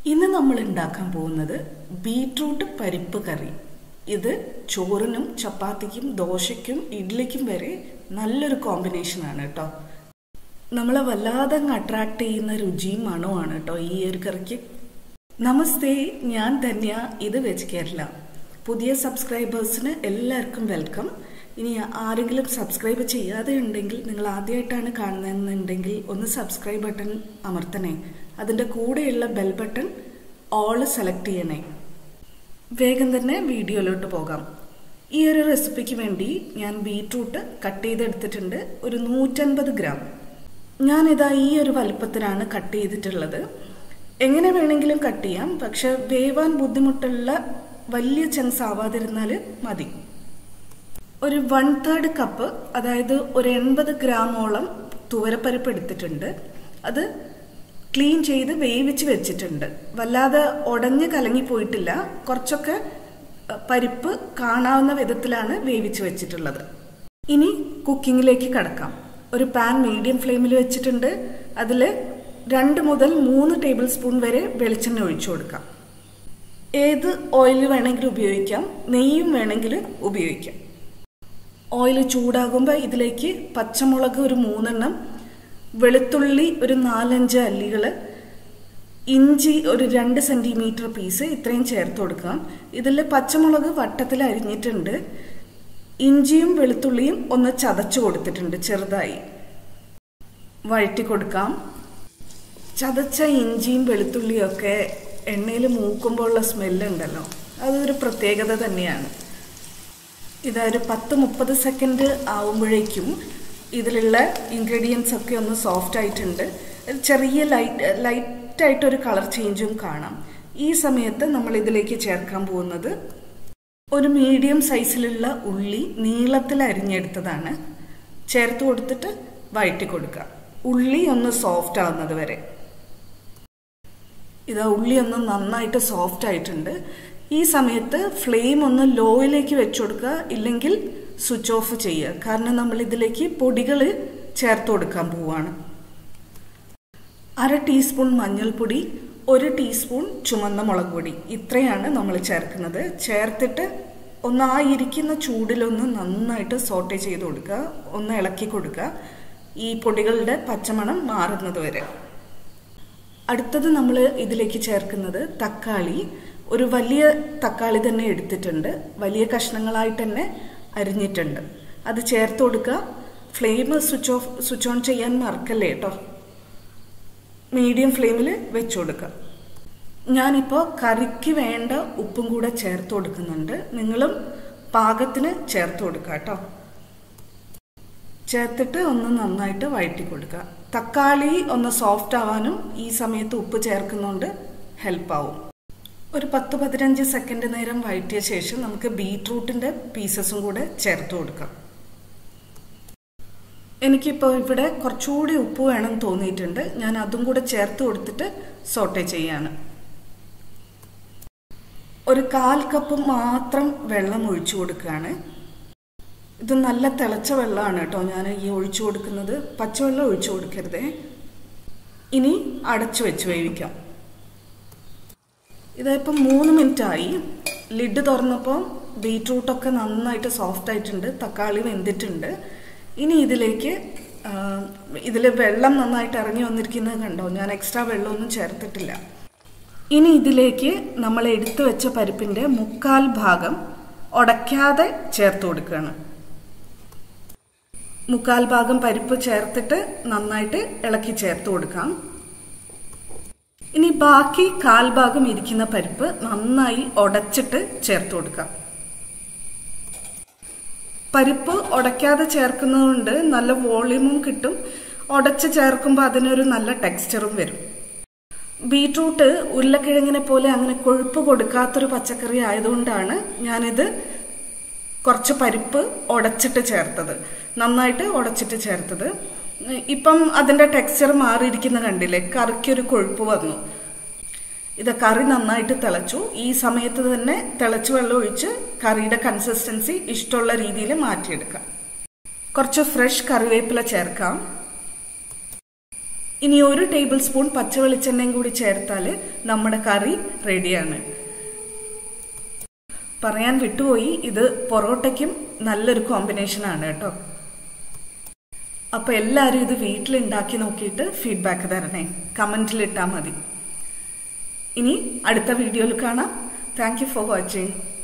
ഇന്ന് നമ്മൾ ഉണ്ടാക്കാൻ പോകുന്നത് ബീട്രൂട്ട് പരിപ്പ് കറി ഇത് ചോറിനും ചപ്പാത്തിക്കും ദോശയ്ക്കും ഇഡ്ഡലിക്കും വരെ നല്ലൊരു കോമ്പിനേഷനാണ് കേട്ടോ നമ്മളെ വല്ലാതെ അങ്ങ് അട്രാക്ട് ചെയ്യുന്ന രുചിയും മണവുമാണ് കേട്ടോ ഈ ഒരു കറിക്ക് നമസ്തേ ഞാൻ ധന്യ ഇത് വെച്ച് കേരള പുതിയ സബ്സ്ക്രൈബേഴ്സിന് എല്ലാവർക്കും വെൽക്കം ഇനി ആരെങ്കിലും സബ്സ്ക്രൈബ് ചെയ്യാതെ ഉണ്ടെങ്കിൽ നിങ്ങൾ ആദ്യമായിട്ടാണ് കാണുന്നതെന്നുണ്ടെങ്കിൽ ഒന്ന് സബ്സ്ക്രൈബ് ബട്ടൺ അമർത്തണേ അതിൻ്റെ കൂടെയുള്ള ബെൽ ബട്ടൺ ഓൾ സെലക്ട് ചെയ്യണേ വേഗം തന്നെ വീഡിയോയിലോട്ട് പോകാം ഈ ഒരു റെസിപ്പിക്ക് വേണ്ടി ഞാൻ ബീട്രൂട്ട് കട്ട് ചെയ്തെടുത്തിട്ടുണ്ട് ഒരു നൂറ്റൻപത് ഗ്രാം ഞാനിതാ ഈ ഒരു വലുപ്പത്തിനാണ് കട്ട് ചെയ്തിട്ടുള്ളത് എങ്ങനെ വേണമെങ്കിലും കട്ട് ചെയ്യാം പക്ഷെ വേവാൻ ബുദ്ധിമുട്ടുള്ള വലിയ ചങ്സ് ആവാതിരുന്നാൽ മതി ഒരു വൺ തേർഡ് കപ്പ് അതായത് ഒരു എൺപത് ഗ്രാമോളം തുവരപ്പരിപ്പ് എടുത്തിട്ടുണ്ട് അത് ക്ലീൻ ചെയ്ത് വേവിച്ച് വെച്ചിട്ടുണ്ട് വല്ലാതെ ഉടഞ്ഞ് കലങ്ങി പോയിട്ടില്ല കുറച്ചൊക്കെ പരിപ്പ് കാണാവുന്ന വിധത്തിലാണ് വേവിച്ച് വെച്ചിട്ടുള്ളത് ഇനി കുക്കിങ്ങിലേക്ക് കടക്കാം ഒരു പാൻ മീഡിയം ഫ്ലെയിമിൽ വെച്ചിട്ടുണ്ട് അതിൽ രണ്ട് മുതൽ മൂന്ന് ടേബിൾ സ്പൂൺ വരെ വെളിച്ചെണ്ണ ഒഴിച്ചു കൊടുക്കാം ഏത് ഓയിൽ വേണമെങ്കിലും ഉപയോഗിക്കാം നെയ്യും വേണമെങ്കിൽ ഉപയോഗിക്കാം ഓയിൽ ചൂടാകുമ്പോൾ ഇതിലേക്ക് പച്ചമുളക് ഒരു മൂന്നെണ്ണം വെളുത്തുള്ളി ഒരു നാലഞ്ച് അല്ലികൾ ഇഞ്ചി ഒരു രണ്ട് സെൻറ്റിമീറ്റർ പീസ് ഇത്രയും ചേർത്ത് കൊടുക്കാം ഇതിൽ പച്ചമുളക് വട്ടത്തിൽ അരിഞ്ഞിട്ടുണ്ട് ഇഞ്ചിയും വെളുത്തുള്ളിയും ഒന്ന് ചതച്ചു കൊടുത്തിട്ടുണ്ട് ചെറുതായി വഴറ്റി കൊടുക്കാം ചതച്ച ഇഞ്ചിയും വെളുത്തുള്ളിയും ഒക്കെ എണ്ണയിൽ മൂക്കുമ്പോഴുള്ള സ്മെല്ലുണ്ടല്ലോ അതൊരു പ്രത്യേകത തന്നെയാണ് ഇതൊരു പത്ത് മുപ്പത് സെക്കൻഡ് ആവുമ്പോഴേക്കും ഇതിലുള്ള ഇൻഗ്രീഡിയൻസ് ഒക്കെ ഒന്ന് സോഫ്റ്റ് ആയിട്ടുണ്ട് ചെറിയ ലൈറ്റ് ലൈറ്റായിട്ടൊരു കളർ ചേഞ്ചും കാണാം ഈ സമയത്ത് നമ്മൾ ഇതിലേക്ക് ചേർക്കാൻ പോകുന്നത് ഒരു മീഡിയം സൈസിലുള്ള ഉള്ളി നീളത്തിൽ അരിഞ്ഞെടുത്തതാണ് ചേർത്ത് കൊടുത്തിട്ട് വഴറ്റി കൊടുക്കുക ഉള്ളി ഒന്ന് സോഫ്റ്റ് ആവുന്നത് വരെ ഇതാ ഉള്ളി ഒന്ന് നന്നായിട്ട് സോഫ്റ്റ് ആയിട്ടുണ്ട് ഈ സമയത്ത് ഫ്ലെയിം ഒന്ന് ലോയിലേക്ക് വെച്ചു കൊടുക്കുക ഇല്ലെങ്കിൽ സ്വിച്ച് ഓഫ് ചെയ്യുക കാരണം നമ്മൾ ഇതിലേക്ക് പൊടികൾ ചേർത്ത് കൊടുക്കാൻ പോവാണ് അര ടീസ്പൂൺ മഞ്ഞൾപ്പൊടി ഒരു ടീസ്പൂൺ ചുമന്ന മുളക് പൊടി ഇത്രയാണ് നമ്മൾ ചേർക്കുന്നത് ചേർത്തിട്ട് ഒന്ന് ആ ഇരിക്കുന്ന ചൂടിലൊന്ന് നന്നായിട്ട് സോട്ടെ ചെയ്ത് കൊടുക്കുക ഒന്ന് ഇളക്കി കൊടുക്കുക ഈ പൊടികളുടെ പച്ചമണം മാറുന്നത് വരെ അടുത്തത് നമ്മൾ ഇതിലേക്ക് ചേർക്കുന്നത് തക്കാളി ഒരു വലിയ തക്കാളി തന്നെ എടുത്തിട്ടുണ്ട് വലിയ കഷ്ണങ്ങളായിട്ട് തന്നെ അരിഞ്ഞിട്ടുണ്ട് അത് ചേർത്ത് കൊടുക്കുക flame switch off switch on ചെയ്യാൻ മറക്കല്ലേ കേട്ടോ മീഡിയം ഫ്ലെയിമിൽ വെച്ചു കൊടുക്കുക ഞാനിപ്പോൾ കറിക്ക് വേണ്ട ഉപ്പും കൂടെ ചേർത്ത് കൊടുക്കുന്നുണ്ട് നിങ്ങളും പാകത്തിന് ചേർത്ത് കൊടുക്കുക കേട്ടോ ചേർത്തിട്ട് ഒന്ന് നന്നായിട്ട് വഴറ്റി കൊടുക്കുക തക്കാളി ഒന്ന് സോഫ്റ്റ് ആവാനും ഈ സമയത്ത് ഉപ്പ് ചേർക്കുന്നതുകൊണ്ട് ഹെൽപ്പാവും ഒരു പത്ത് പതിനഞ്ച് സെക്കൻഡ് നേരം വഴറ്റിയ ശേഷം നമുക്ക് ബീട്രൂട്ടിൻ്റെ പീസസും കൂടെ ചേർത്ത് കൊടുക്കാം എനിക്കിപ്പോൾ ഇവിടെ കുറച്ചുകൂടി ഉപ്പ് വേണം തോന്നിയിട്ടുണ്ട് ഞാൻ അതും കൂടെ ചേർത്ത് കൊടുത്തിട്ട് സോട്ടെ ചെയ്യാണ് ഒരു കാൽ കപ്പ് മാത്രം വെള്ളം ഒഴിച്ചു കൊടുക്കുകയാണ് ഇത് നല്ല തിളച്ച വെള്ളമാണ് കേട്ടോ ഞാൻ ഈ ഒഴിച്ചു കൊടുക്കുന്നത് പച്ചവെള്ളം ഒഴിച്ചു കൊടുക്കരുതേ ഇനി അടച്ചു വെച്ച് വേവിക്കാം ഇതിപ്പം മൂന്ന് മിനിറ്റ് ആയി ലിഡ് തുറന്നപ്പോൾ ബീട്രൂട്ടൊക്കെ നന്നായിട്ട് സോഫ്റ്റ് ആയിട്ടുണ്ട് തക്കാളി വെന്തിട്ടുണ്ട് ഇനി ഇതിലേക്ക് ഇതിൽ വെള്ളം നന്നായിട്ട് ഇറങ്ങി വന്നിരിക്കുന്നത് കണ്ടോ ഞാൻ എക്സ്ട്രാ വെള്ളമൊന്നും ചേർത്തിട്ടില്ല ഇനി ഇതിലേക്ക് നമ്മൾ എടുത്തു വെച്ച പരിപ്പിൻ്റെ മുക്കാൽ ഭാഗം ഉടയ്ക്കാതെ ചേർത്ത് കൊടുക്കുകയാണ് മുക്കാൽ ഭാഗം പരിപ്പ് ചേർത്തിട്ട് നന്നായിട്ട് ഇളക്കി ചേർത്ത് കൊടുക്കാം ഇനി ബാക്കി കാൽ ഭാഗം ഇരിക്കുന്ന പരിപ്പ് നന്നായി ഉടച്ചിട്ട് ചേർത്ത് കൊടുക്കാം പരിപ്പ് ഉടയ്ക്കാതെ ചേർക്കുന്നതുകൊണ്ട് നല്ല വോളിയൂമും കിട്ടും ഉടച്ച് ചേർക്കുമ്പോൾ അതിനൊരു നല്ല ടെക്സ്ചറും വരും ബീട്രൂട്ട് ഉരുളക്കിഴങ്ങിനെ പോലെ അങ്ങനെ കൊഴുപ്പ് കൊടുക്കാത്തൊരു പച്ചക്കറി ആയതുകൊണ്ടാണ് ഞാനിത് കുറച്ച് പരിപ്പ് ഉടച്ചിട്ട് ചേർത്തത് നന്നായിട്ട് ഉടച്ചിട്ട് ചേർത്തത് ഇപ്പം അതിൻ്റെ ടെക്സ്ചർ മാറിയിരിക്കുന്ന കണ്ടില്ലേ കറിക്കൊരു കൊഴുപ്പ് വന്നു ഇത് കറി നന്നായിട്ട് തിളച്ചു ഈ സമയത്ത് തന്നെ തിളച്ച് വെള്ളം ഒഴിച്ച് കറിയുടെ കൺസിസ്റ്റൻസി ഇഷ്ടമുള്ള രീതിയിൽ മാറ്റിയെടുക്കാം കുറച്ച് ഫ്രഷ് കറിവേപ്പില ചേർക്കാം ഇനി ഒരു ടേബിൾ സ്പൂൺ പച്ച വെളിച്ചെണ്ണയും കൂടി ചേർത്താൽ നമ്മുടെ കറി റെഡിയാണ് പറയാൻ വിട്ടുപോയി ഇത് പൊറോട്ടയ്ക്കും നല്ലൊരു കോമ്പിനേഷൻ ആണ് കേട്ടോ അപ്പൊ എല്ലാവരും ഇത് വീട്ടിൽ ഉണ്ടാക്കി നോക്കിയിട്ട് ഫീഡ്ബാക്ക് തരണേ കമന്റിൽ ഇട്ടാൽ മതി ഇനി അടുത്ത വീഡിയോയിൽ കാണാം താങ്ക് യു ഫോർ വാച്ചിങ്